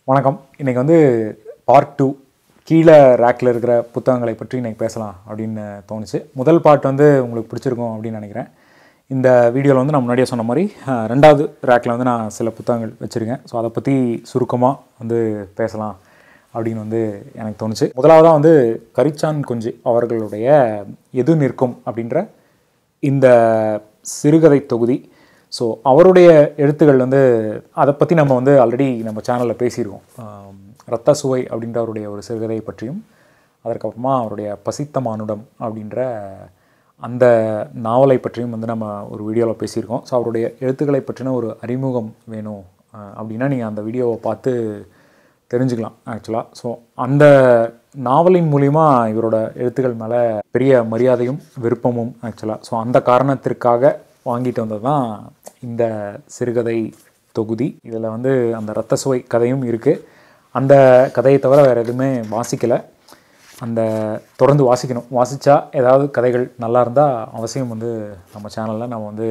வணக்கம் இன்றைக்கி வந்து பார்ட் டூ கீழே ரேக்கில் இருக்கிற புத்தகங்களை பற்றி இன்றைக்கி பேசலாம் அப்படின்னு தோணுச்சு முதல் பார்ட் வந்து உங்களுக்கு பிடிச்சிருக்கும் அப்படின்னு நினைக்கிறேன் இந்த வீடியோவில் வந்து நான் முன்னாடியே சொன்ன மாதிரி அஹ், ரெண்டாவது ரேக்கில் வந்து நான் சில புத்தகங்கள் வச்சுருக்கேன் ஸோ அதை பற்றி சுருக்கமாக வந்து பேசலாம் அப்படின்னு வந்து எனக்கு தோணுச்சு முதலாவதாக வந்து கரிச்சான் குஞ்சு அவர்களுடைய எது நிற்கும் அப்படின்ற இந்த சிறுகதை தொகுதி ஸோ அவருடைய எழுத்துக்கள் வந்து அதை பற்றி நம்ம வந்து ஆல்ரெடி நம்ம சேனலில் பேசியிருக்கோம் ஆம், ரத்த சுவை அப்படின்ற அவருடைய ஒரு சிறுகதையை பற்றியும் அதற்கப்புறமா அவருடைய பசித்த மானுடம் அப்படின்ற அந்த நாவலை பற்றியும் வந்து நம்ம ஒரு வீடியோவில் பேசியிருக்கோம் ஸோ அவருடைய எழுத்துக்களை பற்றின ஒரு அறிமுகம் வேணும் அஹ், அப்படின்னா நீங்கள் அந்த வீடியோவை பார்த்து தெரிஞ்சுக்கலாம் ஆக்சுவலாக ஸோ அந்த நாவலின் மூலிமா இவரோட எழுத்துக்கள் மேலே பெரிய மரியாதையும் விருப்பமும் ஆக்சுவலாக ஸோ அந்த காரணத்திற்காக வாங்கிட்டு வந்தது தான் இந்த சிறுகதை தொகுதி இதில் வந்து அந்த ரத்த சுவை கதையும் இருக்குது அந்த கதையை தவிர வேறு எதுவுமே வாசிக்கலை அந்த தொடர்ந்து வாசிக்கணும் வாசித்தா ஏதாவது கதைகள் நல்லா இருந்தால் அவசியம் வந்து நம்ம சேனலில் நம்ம வந்து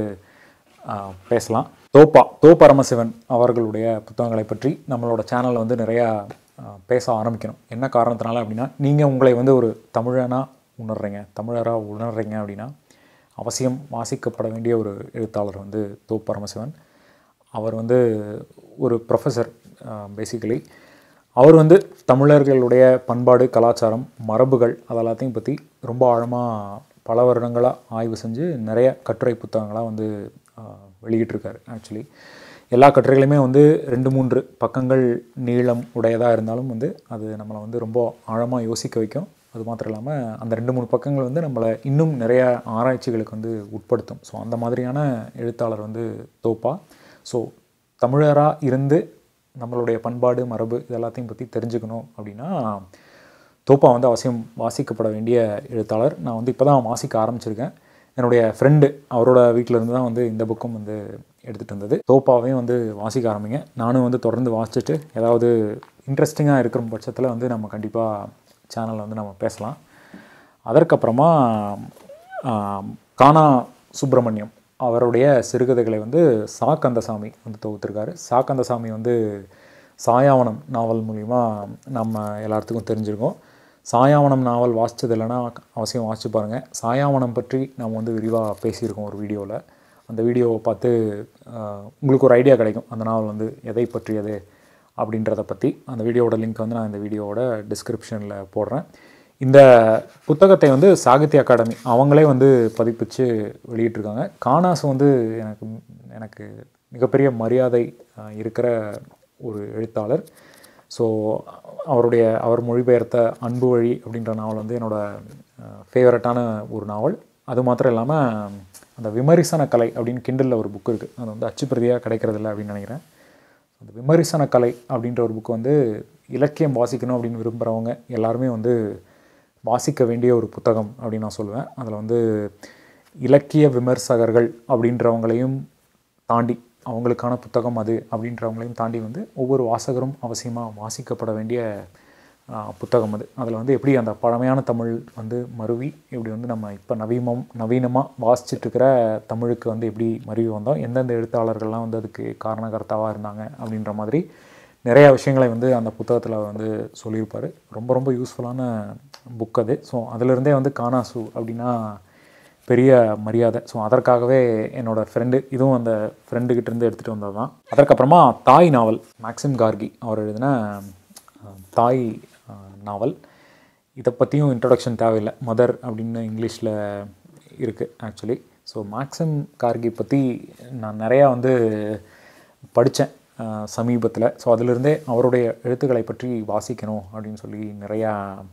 ஆ, பேசலாம் தோப்பா தோ பரமசிவன் அவர்களுடைய புத்தகங்களை பற்றி நம்மளோட சேனலில் வந்து நிறையா ஆ, பேச ஆரம்பிக்கணும் என்ன காரணத்தினால அப்படின்னா நீங்கள் உங்களை வந்து ஒரு தமிழனாக உணர்றீங்க தமிழராக உணர்றீங்க அப்படின்னா அவசியம் வாசிக்கப்பட வேண்டிய ஒரு எழுத்தாளர் வந்து தோ பரமசிவன் அவர் வந்து ஒரு ப்ரொஃபஸர் பேசிக்கலி அவர் வந்து தமிழர்களுடைய பண்பாடு கலாச்சாரம் மரபுகள் அதெல்லாத்தையும் பற்றி ரொம்ப ஆழமாக பல வருடங்களாக ஆய்வு செஞ்சு நிறைய கட்டுரை புத்தகங்களாக வந்து ஆஹ், வெளியிட்டிருக்காரு ஆக்சுவலி எல்லா கட்டுரைகளுமே வந்து ரெண்டு மூன்று பக்கங்கள் நீளம் உடையதாக இருந்தாலும் வந்து அது நம்மளை வந்து ரொம்ப ஆழமாக யோசிக்க வைக்கும் அது மாத்திரம் இல்லாமல் அந்த ரெண்டு மூணு பக்கங்கள் வந்து நம்மளை இன்னும் நிறைய ஆராய்ச்சிகளுக்கு வந்து உட்படுத்தும் ஸோ அந்த மாதிரியான எழுத்தாளர் வந்து தோப்பா ஸோ தமிழராக இருந்து நம்மளுடைய பண்பாடு மரபு இதெல்லாத்தையும் பற்றி தெரிஞ்சுக்கணும் அப்படின்னா தோப்பா வந்து அவசியம் வாசிக்கப்பட வேண்டிய எழுத்தாளர் நான் வந்து இப்போ தான் வாசிக்க ஆரம்பிச்சிருக்கேன் என்னுடைய ஃப்ரெண்டு அவரோட வீட்டில் இருந்து தான் வந்து இந்த புக்கும் வந்து எடுத்துகிட்டு வந்தது தோப்பாவையும் வந்து வாசிக்க ஆரம்பிங்க நானும் வந்து தொடர்ந்து வாசிச்சுட்டு ஏதாவது இன்ட்ரெஸ்டிங்காக இருக்கிற பட்சத்தில் வந்து நம்ம கண்டிப்பாக சேனலில் வந்து நம்ம பேசலாம் அதற்கப்புறமா ஆம், கானா சுப்பிரமணியம் அவருடைய சிறுகதைகளை வந்து சா கந்தசாமி வந்து தொகுத்திருக்காரு சா கந்தசாமி வந்து சாயாவனம் நாவல் மூலிமா நம்ம எல்லாத்துக்கும் தெரிஞ்சிருக்கோம் சாயாவனம் நாவல் வாசிச்சது இல்லைன்னா அவசியம் வாசிச்சு பாருங்கள் சாயாவனம் பற்றி நம்ம வந்து விரிவாக பேசியிருக்கோம் ஒரு வீடியோவில் அந்த வீடியோவை பார்த்து ஆஹ், உங்களுக்கு ஒரு ஐடியா கிடைக்கும் அந்த நாவல் வந்து எதை பற்றியது அப்படின்றத பற்றி அந்த வீடியோவோட லிங்க் வந்து நான் இந்த வீடியோவோட டிஸ்கிரிப்ஷனில் போடுறேன் இந்த புத்தகத்தை வந்து சாகித்ய அகாடமி அவங்களே வந்து பதிப்பிச்சு வெளியிட்டிருக்காங்க கானாஸ் வந்து எனக்கு எனக்கு மிகப்பெரிய மரியாதை ஆஹ், இருக்கிற ஒரு எழுத்தாளர் ஸோ அவருடைய அவர் மொழிபெயர்த்த அன்பு வழி அப்படின்ற நாவல் வந்து என்னோட ஃபேவரட்டான ஒரு நாவல் அது மாத்திரம் இல்லாமல் அந்த விமரிசன கலை அப்படின்னு கிண்டலில் ஒரு புக் இருக்குது அது வந்து அச்சுப்பிரதியாக கிடைக்கிறதில்ல அப்படின்னு நினைக்கிறேன் அந்த விமரிசன கலை அப்படின்ற ஒரு புக் வந்து இலக்கியம் வாசிக்கணும் அப்படின்னு விரும்புகிறவங்க எல்லாருமே வந்து வாசிக்க வேண்டிய ஒரு புத்தகம் அப்படின்னு நான் சொல்லுவேன் அதில் வந்து இலக்கிய விமர்சகர்கள் அப்படின்றவங்களையும் தாண்டி அவங்களுக்கான புத்தகம் அது அப்படின்றவங்களையும் தாண்டி வந்து ஒவ்வொரு வாசகரும் அவசியமாக வாசிக்கப்பட வேண்டிய ஆ, புத்தகம் அது அதில் வந்து எப்படி அந்த பழமையான தமிழ் வந்து மருவி இப்படி வந்து நம்ம இப்போ நவீனம் நவீனமாக வாசிச்சுட்டு இருக்கிற தமிழுக்கு வந்து எப்படி மருவி வந்தோம் எந்தெந்த எழுத்தாளர்கள்லாம் வந்து அதுக்கு காரணகர்த்தாவாக இருந்தாங்க அப்படின்ற மாதிரி நிறையா விஷயங்களை வந்து அந்த புத்தகத்தில் வந்து சொல்லியிருப்பார் ரொம்ப ரொம்ப யூஸ்ஃபுல்லான புக் அது ஸோ அதிலிருந்தே வந்து கானாசு அப்படின்னா பெரிய மரியாதை ஸோ அதற்காகவே என்னோடய ஃப்ரெண்டு இதுவும் அந்த ஃப்ரெண்டுக்கிட்டேருந்து எடுத்துகிட்டு வந்தது தான் அதற்கப்புறமா தாய் நாவல் மேக்சிம் கார்கி அவர் எழுதின அஹ், தாய் அஹ், நாவல் இதை பற்றியும் இன்ட்ரொடக்ஷன் தேவையில்லை மதர் அப்படின்னு இங்கிலீஷில் இருக்குது ஆக்சுவலி ஸோ மேக்சிம் கார்கி பற்றி நான் நிறையா வந்து படித்தேன் சமீபத்தில் ஸோ அதிலிருந்தே அவருடைய எழுத்துக்களை பற்றி வாசிக்கணும் அப்படின்னு சொல்லி நிறையா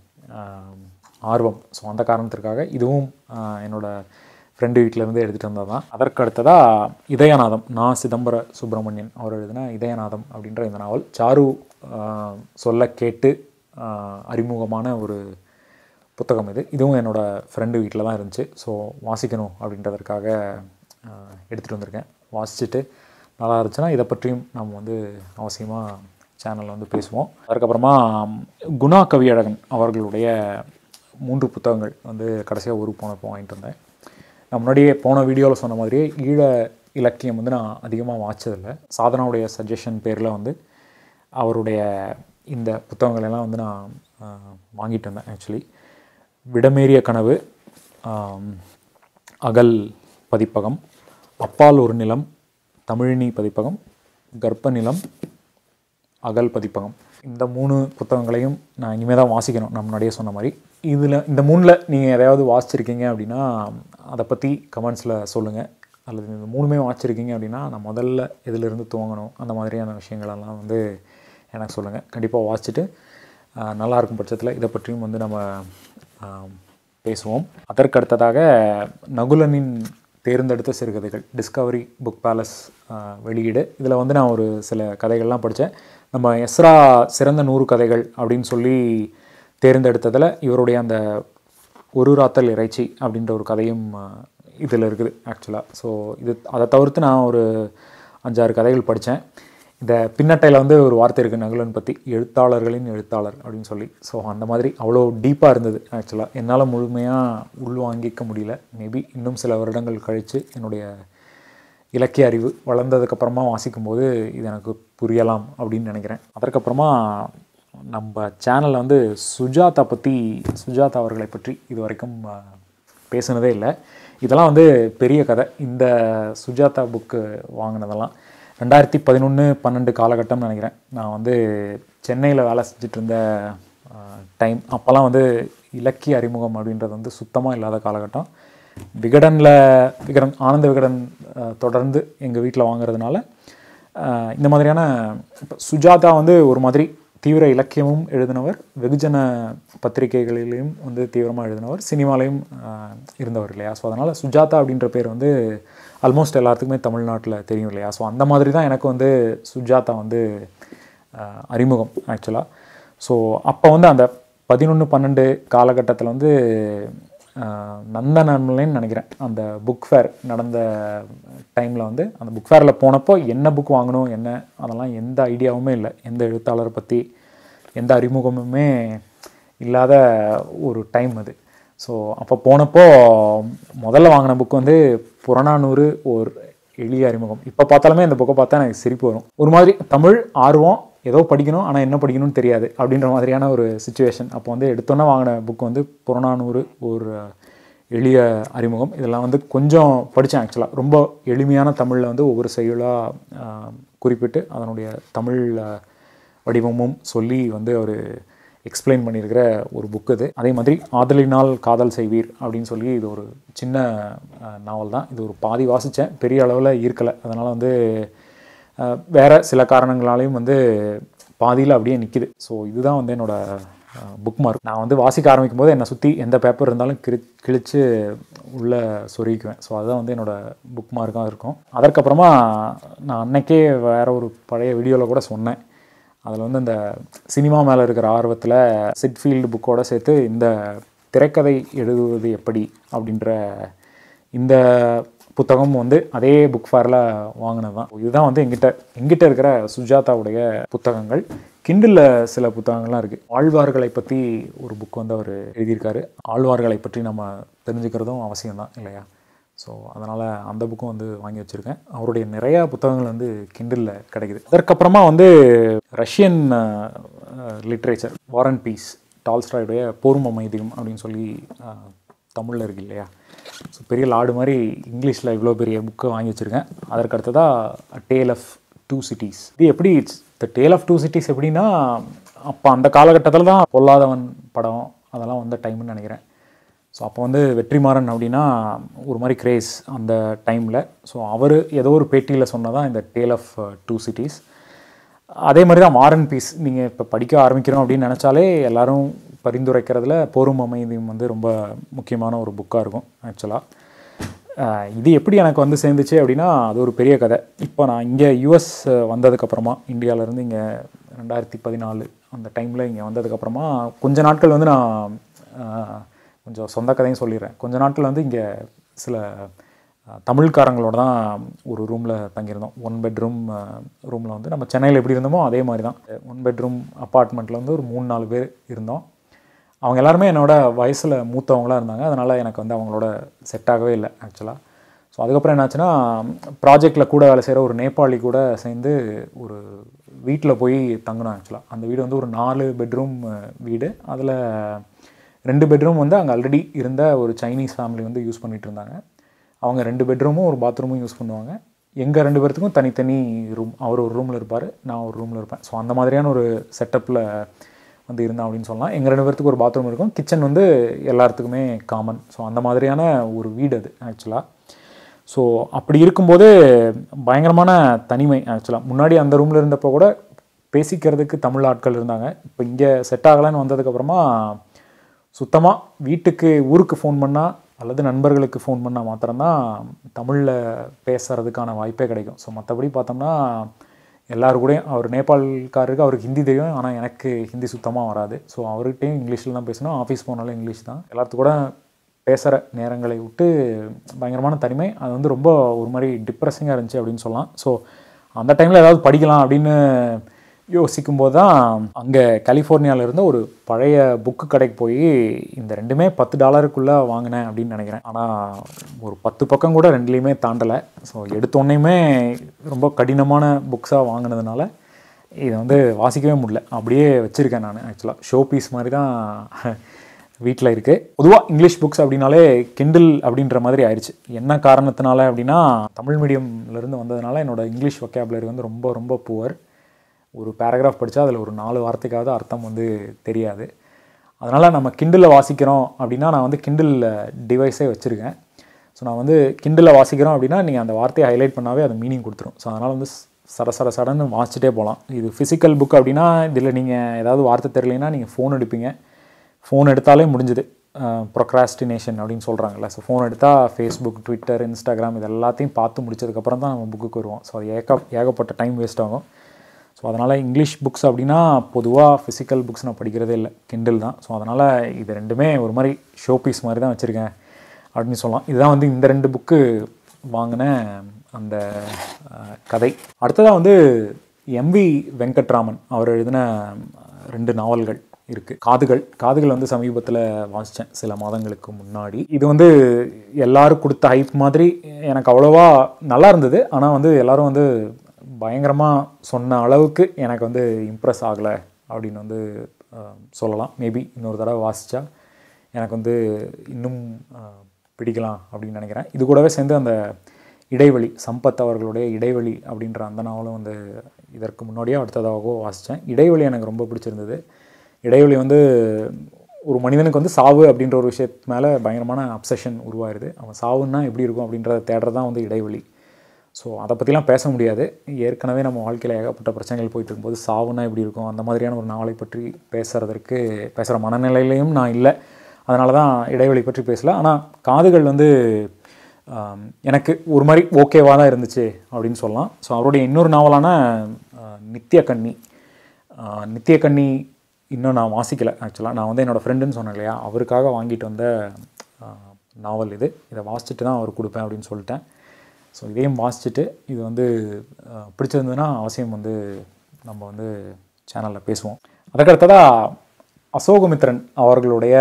ஆஹ், ஆர்வம் ஸோ அந்த காரணத்திற்காக இதுவும் ஆஹ், என்னோட ஃப்ரெண்டு வீட்டிலேருந்து எடுத்துகிட்டு வந்தது தான் அதற்கு அடுத்ததாக இதயநாதம் நான் சிதம்பர சுப்பிரமணியன் அவர் எழுதின இதயநாதம் அப்படின்ற இந்த நாவல் சாரு ஆஹ், சொல்ல கேட்டு ஆஹ், அறிமுகமான ஒரு புத்தகம் இது இதுவும் என்னோடய ஃப்ரெண்டு வீட்டில் தான் இருந்துச்சு ஸோ வாசிக்கணும் அப்படின்றதற்காக எடுத்துகிட்டு வந்திருக்கேன் வாசிச்சுட்டு நல்லா இருந்துச்சுன்னா இதை பற்றியும் நம்ம வந்து அவசியமாக சேனலில் வந்து பேசுவோம் அதுக்கப்புறமா குணா கவியழகன் அவர்களுடைய மூன்று புத்தகங்கள் வந்து கடைசியாக ஒரு போனப்போ வாங்கிட்டு வந்தேன் நான் முன்னாடியே போன வீடியோவில் சொன்ன மாதிரியே ஈழ இலக்கியம் வந்து நான் அதிகமாக வாச்சதில்லை சாதனாவுடைய சஜஷன் பேரில் வந்து அவருடைய இந்த புத்தகங்கள் எல்லாம் வந்து நான் ஆஹ், வாங்கிட்டு வந்தேன் ஆக்சுவலி விடமேறிய கனவு ஆம், அகல் பதிப்பகம் அப்பால் ஒரு நிலம் தமிழினி பதிப்பகம் கர்ப்ப நிலம் அகல் பதிப்பகம் இந்த மூணு புத்தகங்களையும் நான் இனிமேல் தான் வாசிக்கணும் நான் முன்னாடியே சொன்ன மாதிரி இதில் இந்த மூணில் நீங்கள் எதையாவது வாசிச்சிருக்கீங்க அப்படின்னா அதை பற்றி கமெண்ட்ஸில் சொல்லுங்கள் அல்லது இந்த மூணுமே வாசிச்சிருக்கீங்க அப்படின்னா நான் முதல்ல எதிலிருந்து துவங்கணும் அந்த மாதிரியான விஷயங்களெல்லாம் வந்து எனக்கு சொல்லுங்கள் கண்டிப்பாக வாசிச்சுட்டு ஆஹ், நல்லா இருக்கும் பட்சத்தில் இதை பற்றியும் வந்து நம்ம ஆஹ், பேசுவோம் அதற்கு அடுத்ததாக நகுலனின் தேர்ந்தெடுத்த சிறுகதைகள் டிஸ்கவரி புக் பேலஸ் வெளியீடு இதில் வந்து நான் ஒரு சில கதைகள்லாம் படித்தேன் நம்ம எஸ்ரா சிறந்த நூறு கதைகள் அப்படின்னு சொல்லி தேர்ந்தெடுத்ததில் இவருடைய அந்த ஒரு ராத்தல் இறைச்சி அப்படின்ற ஒரு கதையும் இதில் இருக்குது ஆக்சுவலாக ஸோ இது அதை தவிர்த்து நான் ஒரு அஞ்சாறு கதைகள் படித்தேன் இந்த பின்னட்டையில் வந்து ஒரு வார்த்தை இருக்குது நகுலன் பற்றி எழுத்தாளர்களின் எழுத்தாளர் அப்படின்னு சொல்லி ஸோ அந்த மாதிரி அவ்வளோ டீப்பாக இருந்தது ஆக்சுவலாக என்னால் முழுமையாக உள்வாங்கிக்க முடியல மேபி இன்னும் சில வருடங்கள் கழித்து என்னுடைய இலக்கிய அறிவு வளர்ந்ததுக்கப்புறமா வாசிக்கும்போது இது எனக்கு புரியலாம் அப்படின்னு நினைக்கிறேன் அதற்கப்புறமா நம்ம சேனலில் வந்து சுஜாதா பற்றி சுஜாதா அவர்களை பற்றி இது வரைக்கும் அஹ், பேசுனதே இல்லை இதெல்லாம் வந்து பெரிய கதை இந்த சுஜாதா புக்கு வாங்கினதெல்லாம் ரெண்டாயிரத்தி பதினொன்று பன்னெண்டு காலகட்டம்னு நினைக்கிறேன் நான் வந்து சென்னையில் வேலை செஞ்சுட்டு இருந்த டைம் அப்போல்லாம் வந்து இலக்கிய அறிமுகம் அப்படின்றது வந்து சுத்தமாக இல்லாத காலகட்டம் விகடனில் விகடன் ஆனந்த விகடன் அஹ், தொடர்ந்து எங்கள் வீட்டில் வாங்குறதுனால அஹ், இந்த மாதிரியான இப்ப சுஜாதா வந்து ஒரு மாதிரி தீவிர இலக்கியமும் எழுதினவர் வெகுஜன பத்திரிகைகளிலையும் வந்து தீவிரமாக எழுதினவர் சினிமாலையும் அஹ், இருந்தவர் இல்லையா ஸோ அதனால் சுஜாதா அப்படின்ற பேர் வந்து ஆல்மோஸ்ட் எல்லாத்துக்குமே தமிழ்நாட்டில் தெரியும் இல்லையா ஸோ அந்த மாதிரி தான் எனக்கு வந்து சுஜாதா வந்து அஹ், அறிமுகம் ஆக்சுவலாக ஸோ அப்போ வந்து அந்த பதினொன்று பன்னெண்டு காலகட்டத்தில் வந்து அஹ், நந்தனம்லேன்னு நினைக்கிறேன் அந்த புக் ஃபேர் நடந்த டைமில் வந்து அந்த புக் ஃபேரில் போனப்போ என்ன புக் வாங்கணும் என்ன அதெல்லாம் எந்த ஐடியாவுமே இல்லை எந்த எழுத்தாளரை பற்றி எந்த அறிமுகமுமே இல்லாத ஒரு டைம் அது ஸோ அப்போ போனப்போ முதல்ல வாங்கின புக் வந்து புறநானூறு ஒரு எளிய அறிமுகம் இப்போ பார்த்தாலுமே இந்த புக்கை பார்த்தா எனக்கு சிரிப்பு வரும் ஒரு மாதிரி தமிழ் ஆர்வம் ஏதோ படிக்கணும் ஆனால் என்ன படிக்கணும்னு தெரியாது அப்படின்ற மாதிரியான ஒரு சுச்சுவேஷன் அப்போ வந்து எடுத்தோன்னே வாங்கின புக் வந்து புறநானூறு ஒரு எளிய அறிமுகம் இதெல்லாம் வந்து கொஞ்சம் படித்தேன் ஆக்சுவலாக ரொம்ப எளிமையான தமிழில் வந்து ஒவ்வொரு செயலாக குறிப்பிட்டு அதனுடைய தமிழ் அஹ், வடிவமும் சொல்லி வந்து அவர் எக்ஸ்பிளைன் பண்ணியிருக்கிற ஒரு புக் இது அதே மாதிரி ஆதலினால் காதல் செய்வீர் அப்படின்னு சொல்லி இது ஒரு சின்ன நாவல் தான் இது ஒரு பாதி வாசித்தேன் பெரிய அளவில் ஈர்க்கலை அதனால் வந்து அஹ், வேற சில காரணங்களாலையும் வந்து பாதியில் அப்படியே நிற்கிது ஸோ இதுதான் வந்து என்னோட புக் மார்க் நான் வந்து வாசிக்க ஆரம்பிக்கும் போது என்னை சுற்றி எந்த பேப்பர் இருந்தாலும் கிழி கிழித்து உள்ளே சொருகிக்குவேன் ஸோ அதுதான் வந்து என்னோட புக் மார்க்காக இருக்கும் அதற்கப்புறமா நான் அன்னைக்கே வேற ஒரு பழைய வீடியோவில் கூட சொன்னேன் அதில் வந்து இந்த சினிமா மேலே இருக்கிற ஆர்வத்தில் சிட்ஃபீல்டு புக்கோட சேர்த்து இந்த திரைக்கதை எழுதுவது எப்படி அப்படின்ற இந்த புத்தகம் வந்து அதே புக் ஃபேரில் வாங்கினது தான் இதுதான் வந்து எங்கிட்ட எங்கிட்ட இருக்கிற சுஜாதாவுடைய புத்தகங்கள் கிண்டில் சில புத்தகங்கள்லாம் இருக்குது ஆழ்வார்களை பற்றி ஒரு புக் வந்து அவர் எழுதியிருக்காரு ஆழ்வார்களை பற்றி நம்ம தெரிஞ்சுக்கிறதும் அவசியம்தான் இல்லையா ஸோ அதனால் அந்த புக்கும் வந்து வாங்கி வச்சுருக்கேன் அவருடைய நிறையா புத்தகங்கள் வந்து கிண்டிலில் கிடைக்குது அதற்கப்புறமா வந்து ரஷ்யன் லிட்ரேச்சர் வாரன் பீஸ் டால்ஸ்டாயுடைய போரும் அமைதியும் அப்படின்னு சொல்லி தமிழில் இருக்கு இல்லையா ஸோ பெரிய லாடு மாதிரி இங்கிலீஷில் இவ்வளோ பெரிய புக்கை வாங்கி வச்சுருக்கேன் அதற்கு அடுத்ததாக டேல் ஆஃப் டூ சிட்டிஸ் இது எப்படி the tale of two cities எப்படின்னா அப்போ அந்த காலகட்டத்தில் தான் பொல்லாதவன் படம் அதெல்லாம் வந்த டைம்னு நினைக்கிறேன் ஸோ அப்போ வந்து வெற்றிமாறன் அப்படின்னா ஒரு மாதிரி கிரேஸ் அந்த டைமில் ஸோ அவர் ஏதோ ஒரு பேட்டியில் சொன்னதான் இந்த டேல் ஆஃப் டூ சிட்டிஸ் அதே மாதிரி தான் மாரன் பீஸ் நீங்கள் இப்போ படிக்க ஆரம்பிக்கிறோம் அப்படின்னு நினச்சாலே எல்லாரும் பரிந்துரைக்கிறதுல போரும் அமைதியும் வந்து ரொம்ப முக்கியமான ஒரு புக்காக இருக்கும் ஆக்சுவலாக இது எப்படி எனக்கு வந்து சேர்ந்துச்சு அப்படின்னா அது ஒரு பெரிய கதை இப்போ நான் இங்கே யூஎஸ் வந்ததுக்கப்புறமா இந்தியாவிலேருந்து இங்கே ரெண்டாயிரத்தி பதினாலு அந்த டைமில் இங்கே வந்ததுக்கப்புறமா கொஞ்ச நாட்கள் வந்து நான் ஆஹ், கொஞ்சம் சொந்த கதையும் சொல்லிடுறேன் கொஞ்ச நாட்கள் வந்து இங்கே சில அஹ், தமிழ்காரங்களோட தான் ஒரு ரூமில் தங்கியிருந்தோம் ஒன் பெட்ரூம் ரூமில் வந்து நம்ம சென்னையில் எப்படி இருந்தோமோ அதே மாதிரி தான் ஒன் பெட்ரூம் அப்பார்ட்மெண்ட்டில் வந்து ஒரு மூணு நாலு பேர் இருந்தோம் அவங்க எல்லாருமே என்னோட வயசில் மூத்தவங்களாக இருந்தாங்க அதனால் எனக்கு வந்து அவங்களோட செட் ஆகவே இல்லை ஆக்சுவலாக ஸோ அதுக்கப்புறம் என்னாச்சுன்னா ப்ராஜெக்டில் கூட வேலை செய்கிற ஒரு நேபாளி கூட சேர்ந்து ஒரு வீட்டில் போய் தங்கினோம் ஆக்சுவலாக அந்த வீடு வந்து ஒரு நாலு பெட்ரூம் வீடு அதில் ரெண்டு பெட்ரூம் வந்து அங்கே ஆல்ரெடி இருந்த ஒரு சைனீஸ் ஃபேமிலி வந்து யூஸ் பண்ணிகிட்டு இருந்தாங்க அவங்க ரெண்டு பெட்ரூமும் ஒரு பாத்ரூமும் யூஸ் பண்ணுவாங்க எங்கள் ரெண்டு பேர்த்துக்கும் தனித்தனி ரூம் அவர் ஒரு ரூமில் இருப்பார் நான் ஒரு ரூமில் இருப்பேன் ஸோ அந்த மாதிரியான ஒரு செட்டப்பில் வந்து இருந்தேன் அப்படின்னு சொல்லலாம் எங்கள் ரெண்டு பேர்த்துக்கு ஒரு பாத்ரூம் இருக்கும் கிச்சன் வந்து எல்லாத்துக்குமே காமன் ஸோ அந்த மாதிரியான ஒரு வீடு அது ஆக்சுவலாக ஸோ அப்படி இருக்கும்போது பயங்கரமான தனிமை ஆக்சுவலாக முன்னாடி அந்த ரூமில் இருந்தப்போ கூட பேசிக்கிறதுக்கு தமிழ் ஆட்கள் இருந்தாங்க இப்போ இங்கே செட் ஆகலைன்னு வந்ததுக்கப்புறமா சுத்தமாக வீட்டுக்கு ஊருக்கு ஃபோன் பண்ணால் அல்லது நண்பர்களுக்கு ஃபோன் பண்ணால் மாத்திரம்தான் தமிழில் பேசுகிறதுக்கான வாய்ப்பே கிடைக்கும் ஸோ மற்றபடி பார்த்தோம்னா எல்லாரு கூடயும் அவர் நேபாள்காரருக்கு அவருக்கு ஹிந்தி தெரியும் ஆனால் எனக்கு ஹிந்தி சுத்தமாக வராது ஸோ அவர்கிட்டையும் இங்கிலீஷில் தான் பேசணும் ஆஃபீஸ் போனாலும் இங்கிலீஷ் தான் எல்லாத்து கூட பேசுகிற நேரங்களை விட்டு பயங்கரமான தனிமை அது வந்து ரொம்ப ஒரு மாதிரி டிப்ரெஸிங்காக இருந்துச்சு அப்படின்னு சொல்லலாம் ஸோ அந்த டைமில் ஏதாவது படிக்கலாம் அப்படின்னு யோசிக்கும்போது தான் அங்கே கலிஃபோர்னியாவில் இருந்த ஒரு பழைய புக்கு கடைக்கு போய் இந்த ரெண்டுமே பத்து டாலருக்குள்ளே வாங்கினேன் அப்படின்னு நினைக்கிறேன் ஆனால் ஒரு பத்து பக்கம் கூட ரெண்டுலேயுமே தாண்டலை ஸோ எடுத்தோடனேயுமே ரொம்ப கடினமான புக்ஸாக வாங்கினதுனால இதை வந்து வாசிக்கவே முடியல அப்படியே வச்சுருக்கேன் நான் ஆக்சுவலாக ஷோ பீஸ் மாதிரி தான் வீட்டில் இருக்குது பொதுவாக இங்கிலீஷ் புக்ஸ் அப்படின்னாலே கிண்டில் அப்படின்ற மாதிரி ஆயிடுச்சு என்ன காரணத்தினால அப்படின்னா தமிழ் மீடியம்லேருந்து வந்ததுனால என்னோட இங்கிலீஷ் ஒக்கேபுலரி வந்து ரொம்ப ரொம்ப புவர் ஒரு பேராகிராஃப் படித்தா அதில் ஒரு நாலு வார்த்தைக்காவது அர்த்தம் வந்து தெரியாது அதனால் நம்ம கிண்டில் வாசிக்கிறோம் அப்படின்னா நான் வந்து கிண்டில் டிவைஸே வச்சுருக்கேன் ஸோ நான் வந்து கிண்டில் வாசிக்கிறோம் அப்படின்னா நீங்கள் அந்த வார்த்தையை ஹைலைட் பண்ணாவே அது மீனிங் கொடுத்துரும் ஸோ அதனால் வந்து சட சட சடன்னு வாசிச்சிட்டே போகலாம் இது ஃபிசிக்கல் புக் அப்படின்னா இதில் நீங்கள் ஏதாவது வார்த்தை தெரியலைன்னா நீங்கள் ஃபோன் எடுப்பீங்க ஃபோன் எடுத்தாலே முடிஞ்சுது ப்ரொக்ராஸ்டினேஷன் அப்படின்னு சொல்கிறாங்கல்ல ஸோ ஃபோன் எடுத்தால் ஃபேஸ்புக் ட்விட்டர் இன்ஸ்டாகிராம் இது எல்லாத்தையும் பார்த்து முடிச்சதுக்கப்புறம் தான் நம்ம புக்குக்கு வருவோம் ஸோ அது ஏக ஏகப்பட்ட டைம் வேஸ்ட் ஆகும் ஸோ அதனால் இங்கிலீஷ் புக்ஸ் அப்படின்னா பொதுவாக ஃபிசிக்கல் புக்ஸ் நான் படிக்கிறதே இல்லை கிண்டில் தான் ஸோ அதனால் இது ரெண்டுமே ஒரு மாதிரி ஷோ பீஸ் மாதிரி தான் வச்சுருக்கேன் அப்படின்னு சொல்லலாம் இதுதான் வந்து இந்த ரெண்டு புக்கு வாங்கின அந்த அஹ், கதை அடுத்ததாக வந்து எம்வி வெங்கட்ராமன் அவர் எழுதின ரெண்டு நாவல்கள் இருக்குது காதுகள் காதுகள் வந்து சமீபத்தில் வாசித்தேன் சில மாதங்களுக்கு முன்னாடி இது வந்து எல்லாரும் கொடுத்த ஹைப் மாதிரி எனக்கு அவ்வளோவா நல்லா இருந்தது ஆனால் வந்து எல்லாரும் வந்து பயங்கரமாக சொன்ன அளவுக்கு எனக்கு வந்து இம்ப்ரெஸ் ஆகலை அப்படின்னு வந்து அஹ், சொல்லலாம் மேபி இன்னொரு தடவை வாசித்தா எனக்கு வந்து இன்னும் அஹ், பிடிக்கலாம் அப்படின்னு நினைக்கிறேன் இது கூடவே சேர்ந்து அந்த இடைவெளி சம்பத் அவர்களுடைய இடைவெளி அப்படின்ற அந்த நாவலும் வந்து இதற்கு முன்னாடியே அடுத்ததாகவோ வாசித்தேன் இடைவெளி எனக்கு ரொம்ப பிடிச்சிருந்தது இடைவெளி வந்து ஒரு மனிதனுக்கு வந்து சாவு அப்படின்ற ஒரு விஷயத்து மேலே பயங்கரமான அப்சஷன் உருவாயிருது அவன் சாவுன்னா எப்படி இருக்கும் அப்படின்றத தேடுறது தான் வந்து இடைவெளி ஸோ அதை பற்றிலாம் பேச முடியாது ஏற்கனவே நம்ம வாழ்க்கையில் ஏகப்பட்ட பிரச்சனைகள் போயிட்டு இருக்கும்போது சாவுனா எப்படி இருக்கும் அந்த மாதிரியான ஒரு நாவலை பற்றி பேசுகிறதற்கு பேசுகிற மனநிலையிலையும் நான் இல்லை அதனால தான் இடைவெளி பற்றி பேசல ஆனால் காதுகள் வந்து ஆம், எனக்கு ஒரு மாதிரி ஓகேவாக தான் இருந்துச்சு அப்படின்னு சொல்லலாம் ஸோ அவருடைய இன்னொரு நாவலான ஆஹ், நித்திய கன்னி ஆஹ், நித்திய கன்னி இன்னும் நான் வாசிக்கலை ஆக்சுவலாக நான் வந்து என்னோடய ஃப்ரெண்டுன்னு சொன்னேன் இல்லையா அவருக்காக வாங்கிட்டு வந்த ஆஹ், நாவல் இது இதை வாசிச்சுட்டு தான் அவர் கொடுப்பேன் அப்படின்னு சொல்லிட்டேன் ஸோ இதையும் வாசிச்சுட்டு இது வந்து ஆஹ், பிடிச்சிருந்ததுன்னா அவசியம் வந்து நம்ம வந்து சேனலில் பேசுவோம் அதுக்கடுத்ததாக அசோகமித்ரன் அவர்களுடைய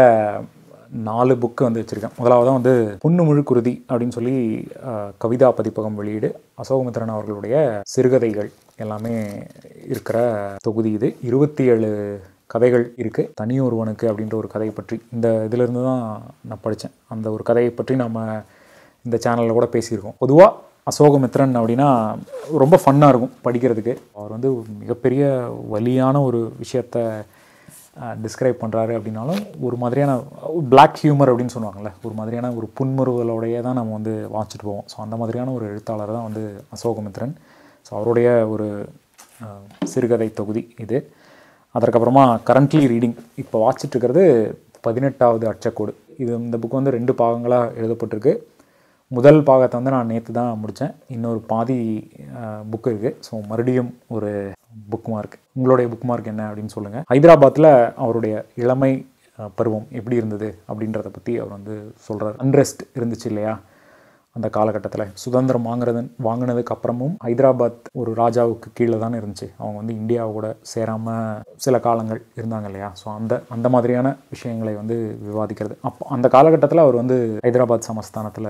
நாலு புக்கு வந்து வச்சுருக்கேன் முதலாவது வந்து பொண்ணு முழு குருதி அப்படின்னு சொல்லி ஆஹ், கவிதா பதிப்பகம் வெளியீடு அசோகமித்ரன் அவர்களுடைய சிறுகதைகள் எல்லாமே இருக்கிற தொகுதி இது இருபத்தி ஏழு கதைகள் இருக்குது தனியொருவனுக்கு அப்படின்ற ஒரு கதையை பற்றி இந்த இதிலிருந்து தான் நான் படித்தேன் அந்த ஒரு கதையை பற்றி நம்ம இந்த சேனலில் கூட பேசியிருக்கோம் பொதுவாக அசோகமித்ரன் அப்படின்னா ரொம்ப ஃபன்னாக இருக்கும் படிக்கிறதுக்கு அவர் வந்து மிகப்பெரிய வலியான ஒரு விஷயத்தை டிஸ்கிரைப் பண்ணுறாரு அப்படின்னாலும் ஒரு மாதிரியான பிளாக் ஹியூமர் அப்படின்னு சொல்லுவாங்கள்ல ஒரு மாதிரியான ஒரு புன்முறுவலோடையே தான் நம்ம வந்து வாசிச்சுட்டு போவோம் ஸோ அந்த மாதிரியான ஒரு எழுத்தாளர் தான் வந்து அசோகமித்ரன் ஸோ அவருடைய ஒரு அஹ், சிறுகதை தொகுதி இது அதற்கப்புறமா கரண்ட்லி ரீடிங் இப்போ வாசிச்சுட்டு இருக்கிறது பதினெட்டாவது அச்சக்கோடு இது இந்த புக் வந்து ரெண்டு பாகங்களாக எழுதப்பட்டிருக்கு முதல் பாகத்தை வந்து நான் நேற்று தான் முடித்தேன் இன்னொரு பாதி புக் இருக்குது ஸோ மறுபடியும் ஒரு புக் மார்க் உங்களுடைய புக் மார்க் என்ன அப்படின்னு சொல்லுங்கள் ஹைதராபாத்தில் அவருடைய இளமை அஹ், பருவம் எப்படி இருந்தது அப்படின்றத பற்றி அவர் வந்து சொல்கிறார் அன்ரெஸ்ட் இருந்துச்சு இல்லையா அந்த காலகட்டத்தில் சுதந்திரம் வாங்குறது வாங்கினதுக்கு அப்புறமும் ஹைதராபாத் ஒரு ராஜாவுக்கு கீழே தானே இருந்துச்சு அவங்க வந்து இந்தியாவோட சேராமல் சில காலங்கள் இருந்தாங்க இல்லையா ஸோ அந்த அந்த மாதிரியான விஷயங்களை வந்து விவாதிக்கிறது அப்போ அந்த காலகட்டத்தில் அவர் வந்து ஹைதராபாத் சமஸ்தானத்தில்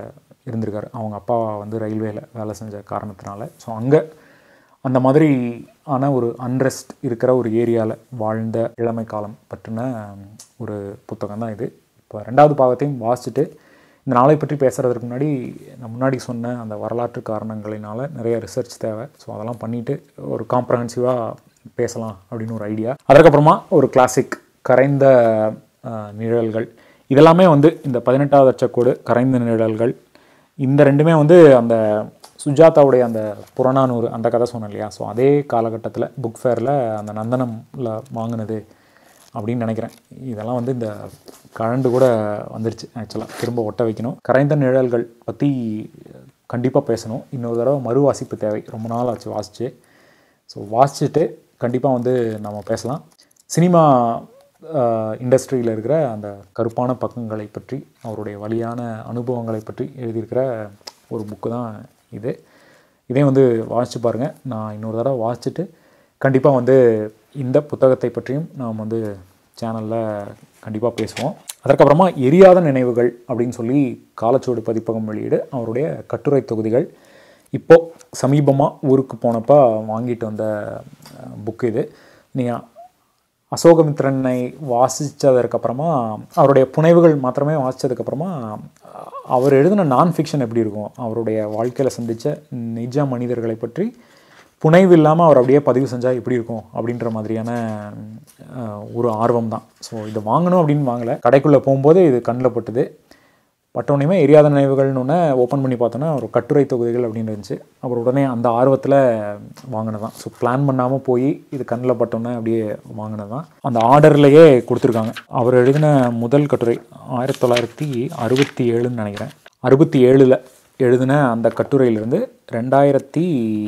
இருந்திருக்காரு அவங்க அப்பா வந்து ரயில்வேல வேலை செஞ்ச காரணத்தினால ஸோ அங்கே அந்த மாதிரி ஆன ஒரு அன்ரெஸ்ட் இருக்கிற ஒரு ஏரியாவில் வாழ்ந்த இளமை காலம் பற்றின ஒரு புத்தகம் தான் இது இப்போ ரெண்டாவது பாகத்தையும் வாசிச்சுட்டு இந்த நாளை பற்றி பேசுகிறதுக்கு முன்னாடி நான் முன்னாடி சொன்ன அந்த வரலாற்று காரணங்களினால நிறைய ரிசர்ச் தேவை ஸோ அதெல்லாம் பண்ணிவிட்டு ஒரு காம்ப்ரஹென்சிவாக பேசலாம் அப்படின்னு ஒரு ஐடியா அதற்கப்புறமா ஒரு கிளாசிக் கரைந்த அஹ், நிழல்கள் இதெல்லாமே வந்து இந்த பதினெட்டாவது அச்சக்கோடு கரைந்த நிழல்கள் இந்த ரெண்டுமே வந்து அந்த சுஜாதாவுடைய அந்த புறநானூறு அந்த கதை சொன்னேன் இல்லையா ஸோ அதே காலகட்டத்தில் புக் ஃபேரில் அந்த நந்தனம்ல வாங்கினது அப்படின்னு நினைக்கிறேன் இதெல்லாம் வந்து இந்த கழண்டு கூட வந்துருச்சு ஆக்சுவலாக திரும்ப ஒட்ட வைக்கணும் கரைந்த நிழல்கள் பற்றி கண்டிப்பாக பேசணும் இன்னொரு தடவை மறு வாசிப்பு தேவை ரொம்ப நாள் ஆச்சு வாசிச்சு ஸோ வாசிச்சுட்டு கண்டிப்பாக வந்து நம்ம பேசலாம் சினிமா இண்டஸ்ட்ரியில் இருக்கிற அந்த கருப்பான பக்கங்களை பற்றி அவருடைய வலியான அனுபவங்களை பற்றி எழுதியிருக்கிற ஒரு புக்கு தான் இது இதையும் வந்து வாசிச்சு பாருங்கள் நான் இன்னொரு தடவை வாசிச்சுட்டு கண்டிப்பாக வந்து இந்த புத்தகத்தை பற்றியும் நாம் வந்து சேனலில் கண்டிப்பாக பேசுவோம் அதற்கப்புறமா எரியாத நினைவுகள் அப்படின்னு சொல்லி காலச்சுவடு பதிப்பகம் வெளியீடு அவருடைய கட்டுரை தொகுதிகள் இப்போ சமீபமாக ஊருக்கு போனப்போ வாங்கிட்டு வந்த புக்கு இது நீங்கள் அசோகமித்ரனை வாசித்ததற்கப்புறமா அவருடைய புனைவுகள் மாத்திரமே வாசித்ததுக்கப்புறமா அவர் எழுதின நான் ஃபிக்ஷன் எப்படி இருக்கும் அவருடைய வாழ்க்கையில் சந்தித்த நிஜ மனிதர்களை பற்றி புனைவு இல்லாமல் அவர் அப்படியே பதிவு செஞ்சால் எப்படி இருக்கும் அப்படின்ற மாதிரியான அஹ், ஒரு ஆர்வம் தான் ஸோ இதை வாங்கணும் அப்படின்னு வாங்கலை கடைக்குள்ளே போகும்போது இது கண்ணில் பட்டுது பட்டோனையுமே எரியாத நினைவுகள்னு ஒன்று ஓப்பன் பண்ணி பார்த்தோன்னா ஒரு கட்டுரை தொகுதிகள் அப்படின்னு இருந்துச்சு அப்புறம் உடனே அந்த ஆர்வத்தில் வாங்கினது தான் ஸோ பிளான் பண்ணாமல் போய் இது கண்ணில் பட்டோன்னே அப்படியே வாங்கினது தான் அந்த ஆர்டர்லேயே கொடுத்துருக்காங்க அவர் எழுதின முதல் கட்டுரை ஆயிரத்தி தொள்ளாயிரத்தி அறுபத்தி ஏழுன்னு நினைக்கிறேன் அறுபத்தி ஏழில் எழுதின அந்த கட்டுரையிலிருந்து ரெண்டாயிரத்தி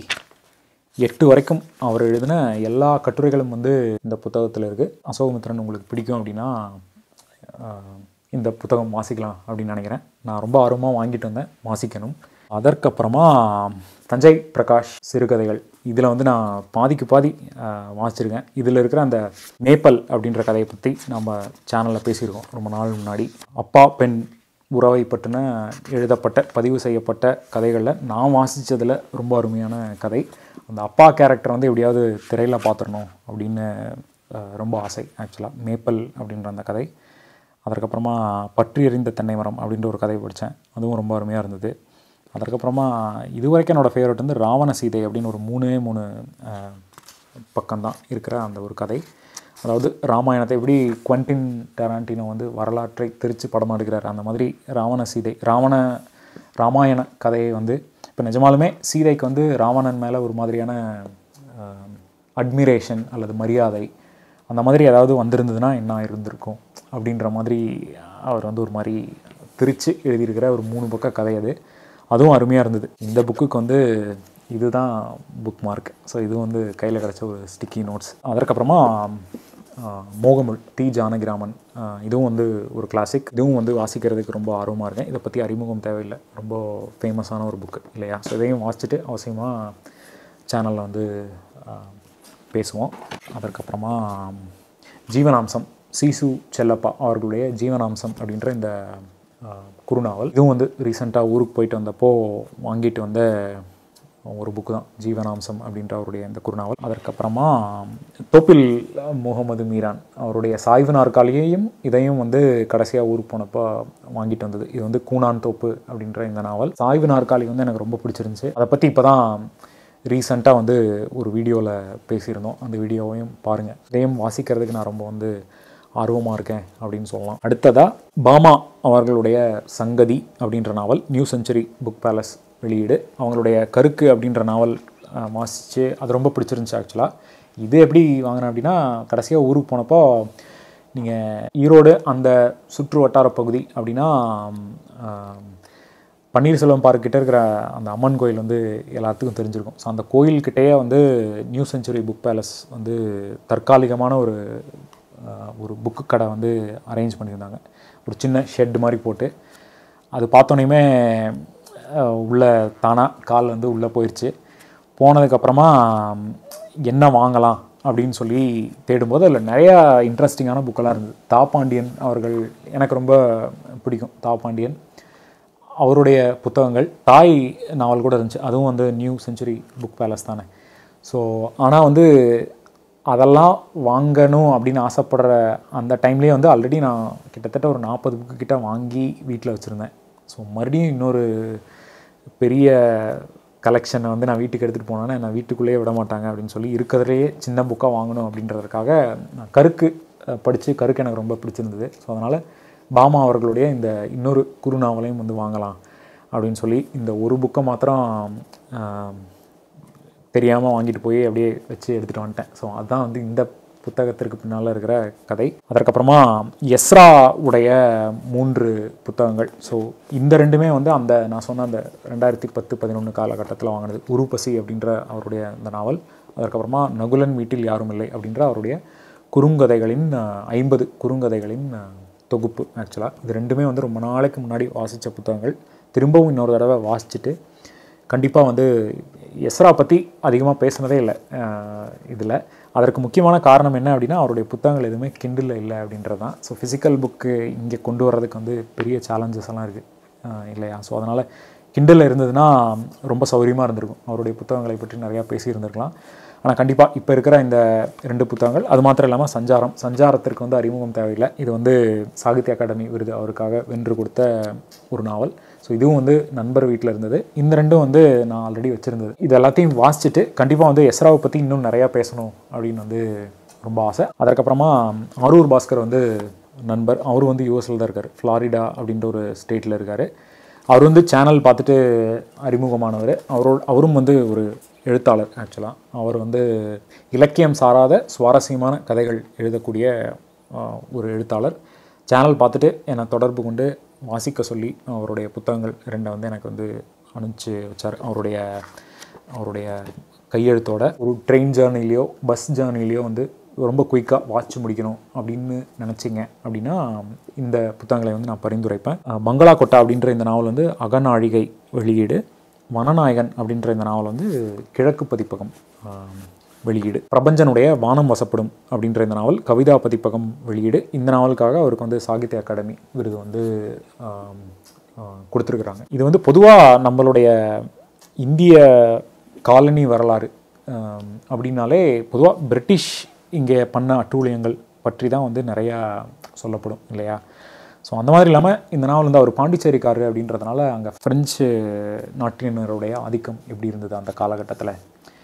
எட்டு வரைக்கும் அவர் எழுதின எல்லா கட்டுரைகளும் வந்து இந்த புத்தகத்தில் இருக்குது அசோகமித்ரன் உங்களுக்கு பிடிக்கும் அப்படின்னா ஆஹ், இந்த புத்தகம் வாசிக்கலாம் அப்படின்னு நினைக்கிறேன் நான் ரொம்ப ஆர்வமாக வாங்கிட்டு வந்தேன் வாசிக்கணும் அதற்கப்புறமா தஞ்சை பிரகாஷ் சிறுகதைகள் இதில் வந்து நான் பாதிக்கு பாதி ஆஹ், வாசிச்சிருக்கேன் இதில் இருக்கிற அந்த மேப்பல் அப்படின்ற கதையை பற்றி நம்ம சேனலில் பேசியிருக்கோம் ரொம்ப நாள் முன்னாடி அப்பா பெண் உறவை பற்றின எழுதப்பட்ட பதிவு செய்யப்பட்ட கதைகளில் நான் வாசித்ததில் ரொம்ப அருமையான கதை அந்த அப்பா கேரக்டர் வந்து எப்படியாவது திரையில் பார்த்துடணும் அப்படின்னு அஹ், ரொம்ப ஆசை ஆக்சுவலாக மேப்பல் அப்படின்ற அந்த கதை அதற்கப்புறமா பற்றி எறிந்த தென்னை மரம் அப்படின்ற ஒரு கதை படித்தேன் அதுவும் ரொம்ப அருமையாக இருந்தது அதற்கப்புறமா இதுவரைக்கும் என்னோடய ஃபேவரட் வந்து ராவண சீதை அப்படின்னு ஒரு மூணே மூணு அஹ், பக்கம்தான் இருக்கிற அந்த ஒரு கதை அதாவது ராமாயணத்தை எப்படி குவென்டின் டெராண்டினோ வந்து வரலாற்றை திருச்சி படம் எடுக்கிறார் அந்த மாதிரி ராவண சீதை ராவண ராமாயண கதையை வந்து இப்போ நிஜமாலுமே சீதைக்கு வந்து ராவணன் மேலே ஒரு மாதிரியான அட்மிரேஷன் அல்லது மரியாதை அந்த மாதிரி ஏதாவது வந்திருந்ததுன்னா என்ன இருந்திருக்கும் அப்படின்ற மாதிரி அவர் வந்து ஒரு மாதிரி பிரித்து எழுதியிருக்கிற ஒரு மூணு பக்க கதை அது அதுவும் அருமையாக இருந்தது இந்த புக்குக்கு வந்து இதுதான் புக் மார்க் ஸோ இது வந்து கையில் கிடச்ச ஒரு ஸ்டிக்கி நோட்ஸ் அதற்கப்புறமா ஆஹ், மோகமுள் டி ஜானகிராமன் ஆஹ், இதுவும் வந்து ஒரு கிளாசிக் இதுவும் வந்து வாசிக்கிறதுக்கு ரொம்ப ஆர்வமாக இருக்கேன் இதை பற்றி அறிமுகம் தேவையில்லை ரொம்ப ஃபேமஸான ஒரு புக்கு இல்லையா ஸோ இதையும் வாசிச்சுட்டு அவசியமாக சேனலில் வந்து ஆஹ், பேசுவோம் அதற்கப்புறமா ஜீவனாம்சம் சீசு செல்லப்பா அவர்களுடைய ஜீவனாம்சம் அப்படின்ற இந்த ஆஹ், குறுநாவல் இதுவும் வந்து ரீசெண்டாக ஊருக்கு போயிட்டு வந்தப்போ வாங்கிட்டு வந்த ஒரு புக்கு தான் ஜீவனாம்சம் அப்படின்ற அவருடைய இந்த குறுநாவல் அதற்கப்புறமா தோப்பில் முகமது மீரான் அவருடைய சாய்வு நாற்காலியையும் இதையும் வந்து கடைசியாக ஊருக்கு போனப்போ வாங்கிட்டு வந்தது இது வந்து கூனான் தோப்பு அப்படின்ற இந்த நாவல் சாய்வு நாற்காலி வந்து எனக்கு ரொம்ப பிடிச்சிருந்துச்சு அதை பற்றி இப்போ தான் ரீசண்டாக வந்து ஒரு வீடியோவில் பேசியிருந்தோம் அந்த வீடியோவையும் பாருங்கள் இதையும் வாசிக்கிறதுக்கு நான் ரொம்ப வந்து ஆர்வமாக இருக்கேன் அப்படின்னு சொல்லலாம் அடுத்ததாக பாமா அவர்களுடைய சங்கதி அப்படின்ற நாவல் நியூ செஞ்சுரி புக் பேலஸ் வெளியீடு அவங்களுடைய கருக்கு அப்படின்ற நாவல் அஹ், வாசிச்சு அது ரொம்ப பிடிச்சிருந்துச்சு ஆக்சுவலாக இது எப்படி வாங்கினேன் அப்படின்னா கடைசியாக ஊருக்கு போனப்போ நீங்கள் ஈரோடு அந்த சுற்று வட்டார பகுதி அப்படின்னா ஆம், பன்னீர்செல்வம் பார்க் கிட்ட இருக்கிற அந்த அம்மன் கோயில் வந்து எல்லாத்துக்கும் தெரிஞ்சிருக்கும் ஸோ அந்த கோயில்கிட்டயே வந்து நியூ செஞ்சுரி புக் பேலஸ் வந்து தற்காலிகமான ஒரு ஆஹ், ஒரு புக்கு கடை வந்து அரேஞ்ச் பண்ணியிருந்தாங்க ஒரு சின்ன ஷெட் மாதிரி போட்டு அது பார்த்தோன்னே உள்ள தானாக கால் வந்து உள்ளே போயிடுச்சு போனதுக்கப்புறமா என்ன வாங்கலாம் அப்படின்னு சொல்லி தேடும்போது அதில் நிறையா இன்ட்ரெஸ்டிங்கான புக்கெல்லாம் இருந்தது தாப்பாண்டியன் அவர்கள் எனக்கு ரொம்ப பிடிக்கும் தாப்பாண்டியன் அவருடைய புத்தகங்கள் தாய் நாவல் கூட இருந்துச்சு அதுவும் வந்து நியூ செஞ்சுரி புக் பேலஸ் தானே ஸோ ஆனால் வந்து அதெல்லாம் வாங்கணும் அப்படின்னு ஆசைப்படுற அந்த டைம்லேயே வந்து ஆல்ரெடி நான் கிட்டத்தட்ட ஒரு நாற்பது புக்கு கிட்ட வாங்கி வீட்டில் வச்சுருந்தேன் ஸோ மறுபடியும் இன்னொரு பெரிய கலெக்ஷனை வந்து நான் வீட்டுக்கு எடுத்துகிட்டு போனேன்னா நான் வீட்டுக்குள்ளேயே விட மாட்டாங்க அப்படின்னு சொல்லி இருக்கிறதுலையே சின்ன புக்காக வாங்கணும் அப்படின்றதுக்காக நான் கருக்கு படித்து கருக்கு எனக்கு ரொம்ப பிடிச்சிருந்தது ஸோ அதனால் பாமா அவர்களுடைய இந்த இன்னொரு குறு நாவலையும் வந்து வாங்கலாம் அப்படின்னு சொல்லி இந்த ஒரு புக்கை மாத்திரம் தெரியாமல் வாங்கிட்டு போய் அப்படியே வச்சு எடுத்துகிட்டு வந்துட்டேன் ஸோ அதுதான் வந்து இந்த புத்தகத்திற்கு பின்னால் இருக்கிற கதை அதற்கப்புறமா எஸ்ரா உடைய மூன்று புத்தகங்கள் ஸோ இந்த ரெண்டுமே வந்து அந்த நான் சொன்ன அந்த ரெண்டாயிரத்தி பத்து பதினொன்று காலகட்டத்தில் வாங்கினது உருப்பசி அப்படின்ற அவருடைய அந்த நாவல் அதற்கப்புறமா நகுலன் வீட்டில் யாரும் இல்லை அப்படின்ற அவருடைய குறுங்கதைகளின் ஐம்பது குறுங்கதைகளின் தொகுப்பு ஆக்சுவலாக இது ரெண்டுமே வந்து ரொம்ப நாளைக்கு முன்னாடி வாசித்த புத்தகங்கள் திரும்பவும் இன்னொரு தடவை வாசிச்சுட்டு கண்டிப்பாக வந்து எஸ்ரா பற்றி அதிகமாக பேசுனதே இல்லை இதில் அதற்கு முக்கியமான காரணம் என்ன அப்படின்னா அவருடைய புத்தகங்கள் எதுவுமே கிண்டில் இல்லை அப்படின்றது தான் ஸோ ஃபிசிக்கல் புக்கு இங்கே கொண்டு வர்றதுக்கு வந்து பெரிய சேலஞ்சஸ் எல்லாம் இருக்குது இல்லையா ஸோ அதனால் கிண்டலில் இருந்ததுன்னா ரொம்ப சௌகரியமாக இருந்திருக்கும் அவருடைய புத்தகங்களை பற்றி நிறையா பேசியிருந்திருக்கலாம் ஆனால் கண்டிப்பாக இப்போ இருக்கிற இந்த ரெண்டு புத்தகங்கள் அது மாத்திரம் இல்லாமல் சஞ்சாரம் சஞ்சாரத்திற்கு வந்து அறிமுகம் தேவையில்லை இது வந்து சாகித்ய அகாடமி விருது அவருக்காக வென்று கொடுத்த ஒரு நாவல் ஸோ இதுவும் வந்து நண்பர் வீட்டில் இருந்தது இந்த ரெண்டும் வந்து நான் ஆல்ரெடி வச்சுருந்தது இது எல்லாத்தையும் வாசிச்சுட்டு கண்டிப்பாக வந்து எஸ்ராவை பற்றி இன்னும் நிறையா பேசணும் அப்படின்னு வந்து ரொம்ப ஆசை அதற்கப்புறமா ஆரூர் பாஸ்கர் வந்து நண்பர் அவர் வந்து யூஎஸில் தான் இருக்கார் ஃப்ளாரிடா அப்படின்ற ஒரு ஸ்டேட்டில் இருக்கார் அவர் வந்து சேனல் பார்த்துட்டு அறிமுகமானவர் அவரோட அவரும் வந்து ஒரு எழுத்தாளர் ஆக்சுவலாக அவர் வந்து இலக்கியம் சாராத சுவாரஸ்யமான கதைகள் எழுதக்கூடிய ஒரு எழுத்தாளர் சேனல் பார்த்துட்டு என்னை தொடர்பு கொண்டு வாசிக்க சொல்லி அவருடைய புத்தகங்கள் ரெண்டை வந்து எனக்கு வந்து அனுப்பிச்சு வச்சார் அவருடைய அவருடைய கையெழுத்தோட ஒரு ட்ரெயின் ஜேர்னிலையோ பஸ் ஜேர்னிலையோ வந்து ரொம்ப குயிக்காக வாட்ச் முடிக்கணும் அப்படின்னு நினச்சிங்க அப்படின்னா இந்த புத்தகங்களை வந்து நான் பரிந்துரைப்பேன் பங்களா கொட்டா அப்படின்ற இந்த நாவல் வந்து அகநாழிகை வெளியீடு வனநாயகன் அப்படின்ற இந்த நாவல் வந்து கிழக்கு பதிப்பகம் வெளியீடு பிரபஞ்சனுடைய வானம் வசப்படும் அப்படின்ற இந்த நாவல் கவிதா பதிப்பகம் வெளியீடு இந்த நாவலுக்காக அவருக்கு வந்து சாகித்ய அகாடமி விருது வந்து கொடுத்துருக்குறாங்க இது வந்து பொதுவாக நம்மளுடைய இந்திய காலனி வரலாறு அப்படின்னாலே பொதுவாக பிரிட்டிஷ் இங்கே பண்ண அட்டூழியங்கள் பற்றி தான் வந்து நிறையா சொல்லப்படும் இல்லையா ஸோ அந்த மாதிரி இல்லாமல் இந்த நாவல் வந்து அவர் பாண்டிச்சேரிக்காரர் அப்படின்றதுனால அங்கே ஃப்ரெஞ்சு நாட்டினருடைய ஆதிக்கம் எப்படி இருந்தது அந்த காலகட்டத்தில்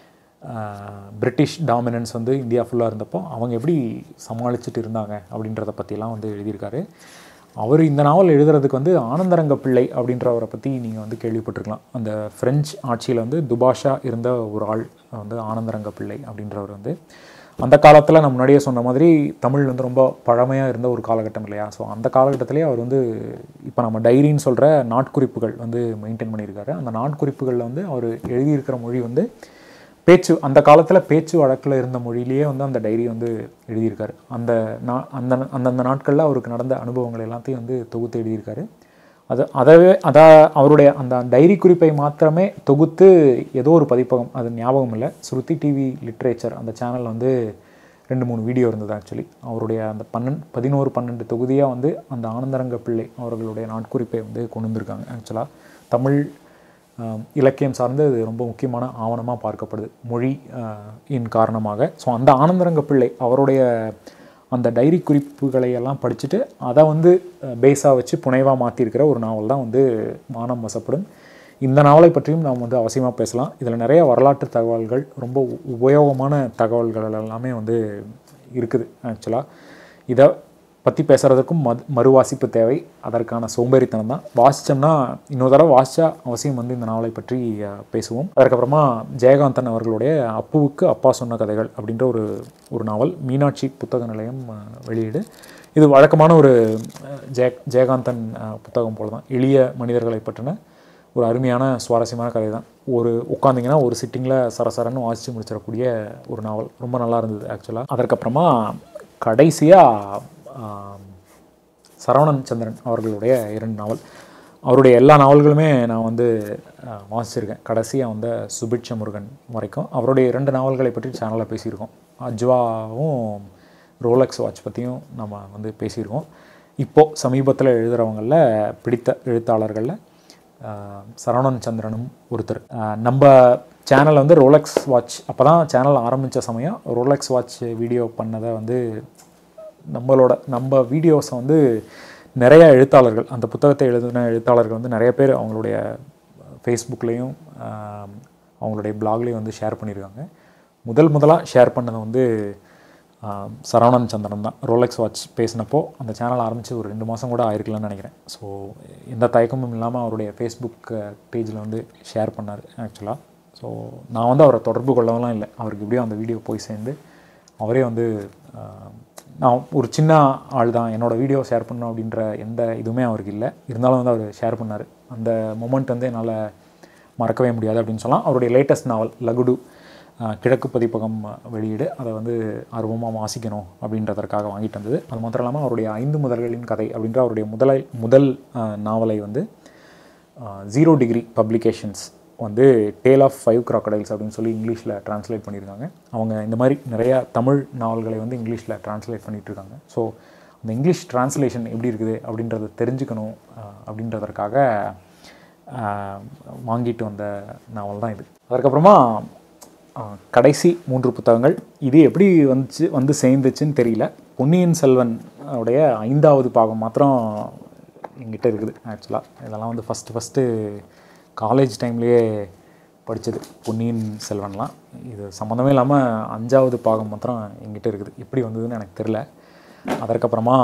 பிரிட்டிஷ் டாமினன்ஸ் வந்து இந்தியா ஃபுல்லாக இருந்தப்போ அவங்க எப்படி சமாளிச்சுட்டு இருந்தாங்க அப்படின்றத பற்றிலாம் வந்து எழுதியிருக்காரு அவர் இந்த நாவல் எழுதுறதுக்கு வந்து ஆனந்தரங்க பிள்ளை அப்படின்றவரை பற்றி நீங்கள் வந்து கேள்விப்பட்டிருக்கலாம் அந்த ஃப்ரெஞ்ச் ஆட்சியில் வந்து துபாஷா இருந்த ஒரு ஆள் வந்து ஆனந்தரங்க பிள்ளை அப்படின்றவர் வந்து அந்த காலத்தில் நான் முன்னாடியே சொன்ன மாதிரி தமிழ் வந்து ரொம்ப பழமையாக இருந்த ஒரு காலகட்டம் இல்லையா ஸோ அந்த காலகட்டத்திலே அவர் வந்து இப்போ நம்ம டைரின்னு சொல்கிற நாட்குறிப்புகள் வந்து மெயின்டைன் பண்ணியிருக்காரு அந்த நாட்குறிப்புகளில் வந்து அவர் எழுதியிருக்கிற மொழி வந்து பேச்சு அந்த காலத்தில் பேச்சு வழக்கில் இருந்த மொழியிலேயே வந்து அந்த டைரி வந்து எழுதியிருக்காரு அந்த நா அந்த அந்தந்த நாட்களில் அவருக்கு நடந்த அனுபவங்கள் எல்லாத்தையும் வந்து தொகுத்து எழுதியிருக்காரு அது அதவே அதை அவருடைய அந்த டைரி குறிப்பை மாத்திரமே தொகுத்து ஏதோ ஒரு பதிப்பகம் அது ஞாபகம் இல்லை ஸ்ருதி டிவி லிட்ரேச்சர் அந்த சேனல் வந்து ரெண்டு மூணு வீடியோ இருந்தது ஆக்சுவலி அவருடைய அந்த பன்னெண்டு பதினோரு பன்னெண்டு தொகுதியாக வந்து அந்த ஆனந்தரங்க பிள்ளை அவர்களுடைய நாட்குறிப்பை வந்து கொண்டு வந்திருக்காங்க ஆக்சுவலாக தமிழ் இலக்கியம் சார்ந்து அது ரொம்ப முக்கியமான ஆவணமாக பார்க்கப்படுது மொழி இன் காரணமாக ஸோ அந்த ஆனந்தரங்க பிள்ளை அவருடைய அந்த டைரி குறிப்புகளை எல்லாம் படிச்சுட்டு அதை வந்து பேஸாக வச்சு புனைவாக மாற்றிருக்கிற ஒரு நாவல் தான் வந்து மானம் வசப்படும் இந்த நாவலை பற்றியும் நாம் வந்து அவசியமாக பேசலாம் இதில் நிறைய வரலாற்று தகவல்கள் ரொம்ப உபயோகமான தகவல்கள் எல்லாமே வந்து இருக்குது ஆக்சுவலாக இதை பற்றி பேசுகிறதுக்கும் மது மறுவாசிப்பு தேவை அதற்கான சோம்பேறித்தனம் தான் வாசித்தோம்னா இன்னொரு தடவை வாசித்தா அவசியம் வந்து இந்த நாவலை பற்றி பேசுவோம் அதற்கப்புறமா ஜெயகாந்தன் அவர்களுடைய அப்புவுக்கு அப்பா சொன்ன கதைகள் அப்படின்ற ஒரு ஒரு நாவல் மீனாட்சி புத்தக நிலையம் வெளியீடு இது வழக்கமான ஒரு ஜெய ஜெயகாந்தன் புத்தகம் போல தான் எளிய மனிதர்களை பற்றின ஒரு அருமையான சுவாரஸ்யமான கதை தான் ஒரு உட்காந்திங்கன்னா ஒரு சிட்டிங்கில் சரசரன்னு வாசித்து முடிச்சிடக்கூடிய ஒரு நாவல் ரொம்ப நல்லா இருந்தது ஆக்சுவலாக அதற்கப்புறமா கடைசியாக சரவணன் சந்திரன் அவர்களுடைய இரண்டு நாவல் அவருடைய எல்லா நாவல்களுமே நான் வந்து வாசிச்சிருக்கேன் கடைசியாக வந்து சுபிட்ச முருகன் வரைக்கும் அவருடைய இரண்டு நாவல்களை பற்றி சேனலில் பேசியிருக்கோம் அஜ்வாவும் ரோலக்ஸ் வாட்ச் பற்றியும் நம்ம வந்து பேசியிருக்கோம் இப்போது சமீபத்தில் எழுதுகிறவங்களில் பிடித்த எழுத்தாளர்களில் ஆஹ் சரவணன் சந்திரனும் ஒருத்தர் ஆஹ் நம்ம சேனல் வந்து ரோலெக்ஸ் வாட்ச் அப்போ தான் சேனல் ஆரம்பித்த சமயம் ரோலெக்ஸ் வாட்ச் வீடியோ பண்ணதை வந்து நம்மளோட நம்ம வீடியோஸை வந்து நிறைய எழுத்தாளர்கள் அந்த புத்தகத்தை எழுதின எழுத்தாளர்கள் வந்து நிறைய பேர் அவங்களுடைய ஃபேஸ்புக்லேயும் அவங்களுடைய பிளாக்லேயும் வந்து ஷேர் பண்ணியிருக்காங்க முதல் முதலாக ஷேர் பண்ணது வந்து ஆஹ், சரவணன் சந்திரன் தான் ரோலெக்ஸ் வாட்ச் பேசினப்போ அந்த சேனல் ஆரம்பித்து ஒரு ரெண்டு மாதம் கூட ஆயிருக்கலாம்னு நினைக்கிறேன் ஸோ எந்த தயக்கமும் இல்லாமல் அவருடைய ஃபேஸ்புக் பேஜில் வந்து ஷேர் பண்ணார் ஆக்சுவலாக ஸோ நான் வந்து அவரை தொடர்பு கொள்ளவெல்லாம் இல்லை அவருக்கு எப்படியோ அந்த வீடியோ போய் சேர்ந்து அவரே வந்து ஆஹ், நான் ஒரு சின்ன ஆள் தான் என்னோடய வீடியோ ஷேர் பண்ணணும் அப்படின்ற எந்த இதுவுமே அவருக்கு இல்லை இருந்தாலும் வந்து அவர் ஷேர் பண்ணார் அந்த மொமெண்ட் வந்து என்னால் மறக்கவே முடியாது அப்படின்னு சொல்லலாம் அவருடைய லேட்டஸ்ட் நாவல் லகுடு ஆஹ், கிழக்கு பதிப்பகம் வெளியீடு அதை வந்து ஆர்வமாக வாசிக்கணும் அப்படின்றதற்காக வாங்கிட்டு வந்தது அது மாத்திரம் இல்லாமல் அவருடைய ஐந்து முதல்களின் கதை அப்படின்ற அவருடைய முதலை முதல் ஆஹ், நாவலை வந்து ஜீரோ டிகிரி பப்ளிகேஷன்ஸ் வந்து டேல் ஆஃப் ஃபைவ் crocodiles அப்படின்னு சொல்லி இங்கிலீஷில் ட்ரான்ஸ்லேட் பண்ணியிருக்காங்க அவங்க இந்த மாதிரி நிறையா தமிழ் நாவல்களை வந்து இங்கிலீஷில் ட்ரான்ஸ்லேட் பண்ணிட்டு இருக்காங்க ஸோ அந்த இங்கிலீஷ் ட்ரான்ஸ்லேஷன் எப்படி இருக்குது அப்படின்றத தெரிஞ்சுக்கணும் ஆஹ், அப்படின்றதற்காக ஆஹ், வாங்கிட்டு வந்த நாவல் தான் இது அதற்கப்புறமா ஆஹ், கடைசி மூன்று புத்தகங்கள் இது எப்படி வந்துச்சு வந்து சேர்ந்துச்சுன்னு தெரியல பொன்னியின் செல்வன் உடைய ஐந்தாவது பாகம் மாத்திரம் எங்கிட்ட இருக்குது ஆக்சுவலாக இதெல்லாம் வந்து ஃபஸ்ட்டு ஃபஸ்ட்டு காலேஜ் டைம்லேயே படித்தது பொன்னியின் செல்வன்லாம் இது சம்மந்தமே இல்லாமல் அஞ்சாவது பாகம் மாத்திரம் எங்கிட்ட இருக்குது எப்படி வந்ததுன்னு எனக்கு தெரில அதற்கப்புறமா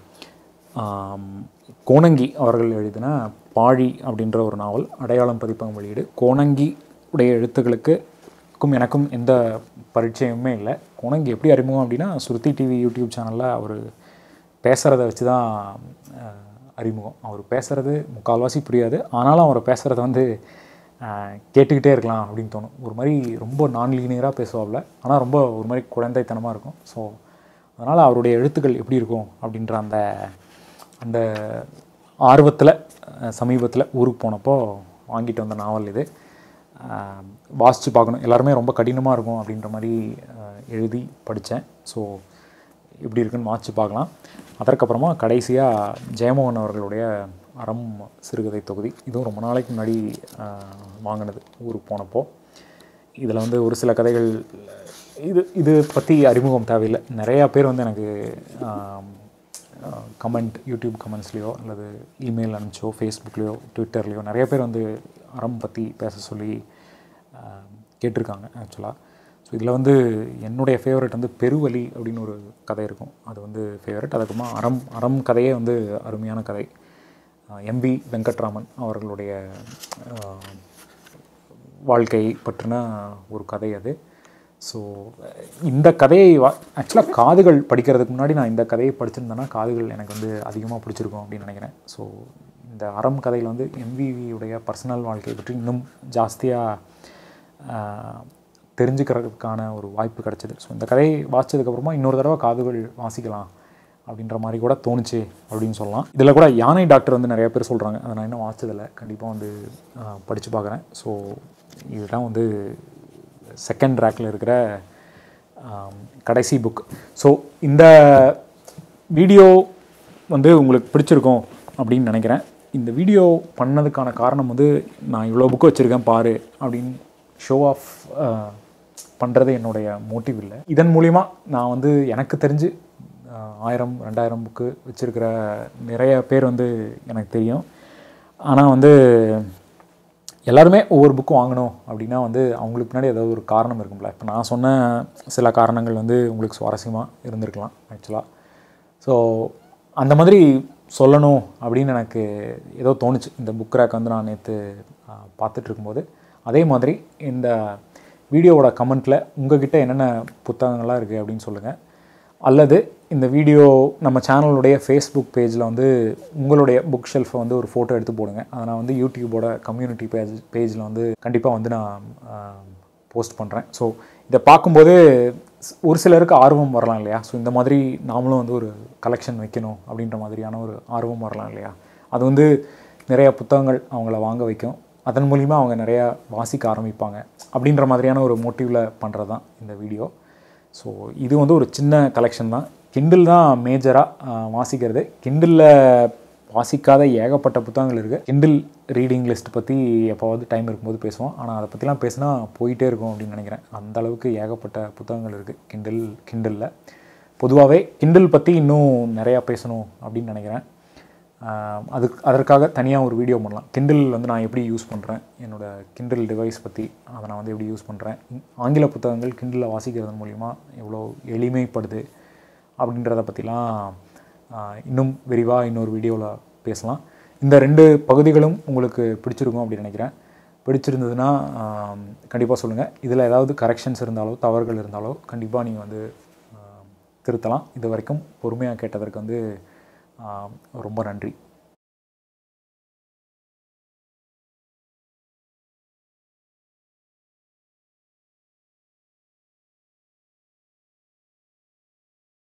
ஆம், கோணங்கி அவர்கள் எழுதின பாழி அப்படின்ற ஒரு நாவல் அடையாளம் பதிப்பகம் வெளியீடு கோணங்கி உடைய எழுத்துக்களுக்கு க்கும் எனக்கும் எந்த பரிச்சயமுமே இல்லை கோணங்கி எப்படி அறிமுகம் அப்படின்னா ஸ்ருதி டிவி யூடியூப் சேனலில் அவர் பேசுகிறத வச்சு தான் அஹ், அறிமுகம் அவர் பேசுகிறது முக்கால்வாசி புரியாது ஆனாலும் அவர் பேசுகிறத வந்து அஹ், கேட்டுக்கிட்டே இருக்கலாம் அப்படின்னு தோணும் ஒரு மாதிரி ரொம்ப நான் லீனியராக பேசுவாப்ல ஆனால் ரொம்ப ஒரு மாதிரி குழந்தைத்தனமாக இருக்கும் ஸோ அதனால் அவருடைய எழுத்துக்கள் எப்படி இருக்கும் அப்படின்ற அந்த அந்த ஆர்வத்தில் சமீபத்தில் ஊருக்கு போனப்போ வாங்கிட்டு வந்த நாவல் இது அஹ், வாசித்து பார்க்கணும் எல்லாருமே ரொம்ப கடினமாக இருக்கும் அப்படின்ற மாதிரி அஹ், எழுதி படித்தேன் ஸோ எப்படி இருக்குன்னு வாசித்து பார்க்கலாம் அதற்கப்புறமா கடைசியாக ஜெயமோகன் அவர்களுடைய அறம் சிறுகதை தொகுதி இதுவும் ரொம்ப நாளைக்கு முன்னாடி அஹ், வாங்கினது ஊருக்கு போனப்போ இதில் வந்து ஒரு சில கதைகள் இது இது பற்றி அறிமுகம் தேவையில்லை நிறையா பேர் வந்து எனக்கு கமெண்ட் யூடியூப் கமெண்ட்ஸ்லேயோ அல்லது இமெயில் அனுப்பிச்சோ ஃபேஸ்புக்லேயோ ட்விட்டர்லேயோ நிறைய பேர் வந்து அறம் பற்றி பேச சொல்லி ஆஹ், கேட்டிருக்காங்க ஆக்சுவலாக ஸோ இதில் வந்து என்னுடைய ஃபேவரட் வந்து பெருவலி அப்படின்னு ஒரு கதை இருக்கும் அது வந்து ஃபேவரட் அதுக்கப்புறமா அறம் அறம் கதையே வந்து அருமையான கதை எம்பி வெங்கட்ராமன் அவர்களுடைய ஆஹ், வாழ்க்கை பற்றின ஒரு கதை அது ஸோ இந்த கதையை ஆக்சுவலாக காதுகள் படிக்கிறதுக்கு முன்னாடி நான் இந்த கதையை படிச்சிருந்தேன்னா காதுகள் எனக்கு வந்து அதிகமாக பிடிச்சிருக்கும் அப்படின்னு நினைக்கிறேன் ஸோ இந்த அறம் கதையில் வந்து எம்விவியுடைய பர்சனல் வாழ்க்கையை பற்றி இன்னும் ஜாஸ்தியாக தெரிஞ்சுக்கிறதுக்கான ஒரு வாய்ப்பு கிடச்சிது ஸோ இந்த கதையை வாசிச்சதுக்கப்புறமா இன்னொரு தடவை காதுகள் வாசிக்கலாம் அப்படின்ற மாதிரி கூட தோணுச்சு அப்படின்னு சொல்லலாம் இதில் கூட யானை டாக்டர் வந்து நிறைய பேர் சொல்கிறாங்க அதை நான் இன்னும் வாசிச்சதில்லை கண்டிப்பாக வந்து படித்து பார்க்குறேன் ஸோ இதுதான் வந்து செகண்ட் ரேக்கில் இருக்கிற ஆம், கடைசி புக் ஸோ இந்த வீடியோ வந்து உங்களுக்கு பிடிச்சிருக்கும் அப்படின்னு நினைக்கிறேன் இந்த வீடியோ பண்ணதுக்கான காரணம் வந்து நான் இவ்வளோ புக்கு வச்சுருக்கேன் பாரு அப்படின்னு ஷோ ஆஃப் பண்ணுறது என்னுடைய மோட்டிவ் இல்லை இதன் மூலிமா நான் வந்து எனக்கு தெரிஞ்சு ஆஹ், ஆயிரம் ரெண்டாயிரம் புக்கு வச்சுருக்கிற நிறைய பேர் வந்து எனக்கு தெரியும் ஆனால் வந்து எல்லாருமே ஒவ்வொரு புக்கும் வாங்கணும் அப்படின்னா வந்து அவங்களுக்கு பின்னாடி ஏதாவது ஒரு காரணம் இருக்கும்ல இப்போ நான் சொன்ன சில காரணங்கள் வந்து உங்களுக்கு சுவாரஸ்யமாக இருந்திருக்கலாம் ஆக்சுவலாக ஸோ அந்த மாதிரி சொல்லணும் அப்படின்னு எனக்கு ஏதோ தோணுச்சு இந்த புக் ரேக் வந்து நான் நேற்று பார்த்துட்டு இருக்கும்போது அதே மாதிரி இந்த வீடியோவோட கமெண்ட்டில் உங்ககிட்ட என்னென்ன புத்தகங்கள்லாம் இருக்குது அப்படின்னு சொல்லுங்கள் அல்லது இந்த வீடியோ நம்ம சேனலுடைய ஃபேஸ்புக் பேஜில் வந்து உங்களுடைய புக் ஷெல்ஃபை வந்து ஒரு ஃபோட்டோ எடுத்து போடுங்க அதை நான் வந்து யூடியூபோட கம்யூனிட்டி பேஜ் பேஜில் வந்து கண்டிப்பாக வந்து நான் போஸ்ட் பண்ணுறேன் ஸோ இதை பார்க்கும்போது ஸ்- ஒரு சிலருக்கு ஆர்வம் வரலாம் இல்லையா ஸோ இந்த மாதிரி நாமளும் வந்து ஒரு கலெக்ஷன் வைக்கணும் அப்படின்ற மாதிரியான ஒரு ஆர்வம் வரலாம் இல்லையா அது வந்து நிறைய புத்தகங்கள் அவங்கள வாங்க வைக்கும் அதன் மூலிமா அவங்க நிறையா வாசிக்க ஆரம்பிப்பாங்க அப்படின்ற மாதிரியான ஒரு மோட்டிவில் பண்ணுறது தான் இந்த வீடியோ ஸோ இது வந்து ஒரு சின்ன கலெக்ஷன் தான் கிண்டில் தான் மேஜராக வாசிக்கிறது கிண்டிலில் வாசிக்காத ஏகப்பட்ட புத்தகங்கள் இருக்குது கிண்டில் ரீடிங் லிஸ்ட் பற்றி எப்போவாவது டைம் இருக்கும்போது பேசுவோம் ஆனால் அதை பற்றிலாம் பேசினா போயிட்டே இருக்கும் அப்படின்னு நினைக்கிறேன் அந்த அளவுக்கு ஏகப்பட்ட புத்தகங்கள் இருக்குது கிண்டில் கிண்டலில் பொதுவாகவே கிண்டில் பற்றி இன்னும் நிறையா பேசணும் அப்படின்னு நினைக்கிறேன் ஆஹ் அதுக்கு அதற்காக தனியாக ஒரு வீடியோ பண்ணலாம் கிண்டில் வந்து நான் எப்படி யூஸ் பண்ணுறேன் என்னோடய கிண்டில் டிவைஸ் பற்றி அதை நான் வந்து எப்படி யூஸ் பண்ணுறேன் ஆங்கில புத்தகங்கள் கிண்டிலில் வாசிக்கிறது மூலிமா எவ்வளோ எளிமைப்படுது அப்படின்றத பற்றிலாம் ஆஹ் இன்னும் விரிவாக இன்னொரு வீடியோவில் பேசலாம் இந்த ரெண்டு பகுதிகளும் உங்களுக்கு பிடிச்சிருக்கும் அப்படின்னு நினைக்கிறேன் பிடிச்சிருந்ததுன்னா கண்டிப்பாக சொல்லுங்கள் இதில் ஏதாவது கரெக்ஷன்ஸ் இருந்தாலோ தவறுகள் இருந்தாலோ கண்டிப்பாக நீங்கள் வந்து ஆஹ் திருத்தலாம் இது வரைக்கும் பொறுமையாக கேட்டதற்கு வந்து ஆஹ் ரொம்ப நன்றி